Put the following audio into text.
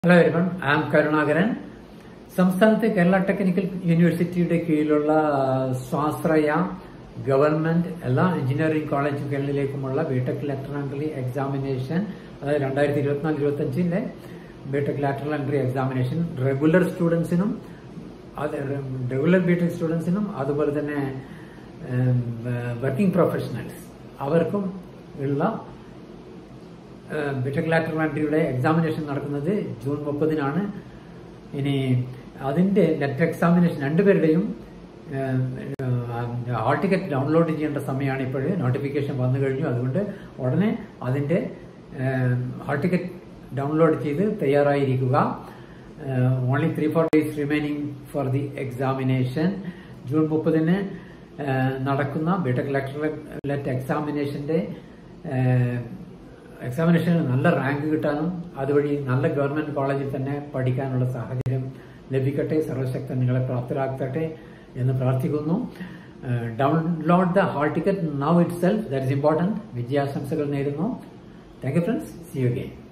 hello everyone I am Karunakaran സംസ്ഥാനത്തെ Kerala technical യൂണിവേഴ്സിറ്റിയുടെ കീഴിലുള്ള ആ, സ്വാശ്രയ ഗവൺമെന്റ് എല്ലാ എഞ്ചിനീയറിംഗ് കോളേജുകളിലേക്കുമുള്ള ബിടെക് ലെറ്റർ എൻട്രി എക്സാമിനേഷൻ അതായത് രണ്ടായിരത്തി ഇരുപത്തിനാല് ഇരുപത്തഞ്ചിലെ BTech lateral entry examination regular സ്റ്റുഡൻസിനും അത് റെഗുലർ ബിടെക് സ്റ്റുഡൻസിനും അതുപോലെ തന്നെ വർക്കിംഗ് പ്രൊഫഷണൽസ് അവർക്കും ഉള്ള ബിടെക് ലാറ്റർ എൻട്രിയുടെ എക്സാമിനേഷൻ നടക്കുന്നത് ജൂൺ മുപ്പതിനാണ് ഇനി അതിന്റെ നെറ്റ് എക്സാമിനേഷൻ രണ്ടുപേരുടെയും ഹാൾ ടിക്കറ്റ് ഡൗൺലോഡ് ചെയ്യേണ്ട സമയമാണ് ഇപ്പോൾ നോട്ടിഫിക്കേഷൻ വന്നു കഴിഞ്ഞു അതുകൊണ്ട് ഉടനെ അതിന്റെ ഹാൾ ടിക്കറ്റ് ഡൗൺലോഡ് ചെയ്ത് തയ്യാറായിരിക്കുക only three four days remaining for the examination June മുപ്പതിന് നടക്കുന്ന ബിടെക് ലെറ്റ് എക്സാമിനേഷന്റെ എക്സാമിനേഷനിൽ നല്ല റാങ്ക് കിട്ടാനും അതുവഴി നല്ല ഗവൺമെന്റ് കോളേജിൽ തന്നെ പഠിക്കാനുള്ള സാഹചര്യം ലഭിക്കട്ടെ സർവശക്തൻ നിങ്ങളെ പ്രാപ്തരാക്കട്ടെ എന്ന് പ്രാർത്ഥിക്കുന്നു download the hall ticket now itself that is important വിജയാശംസകൾ നേരുന്നു thank you friends see you game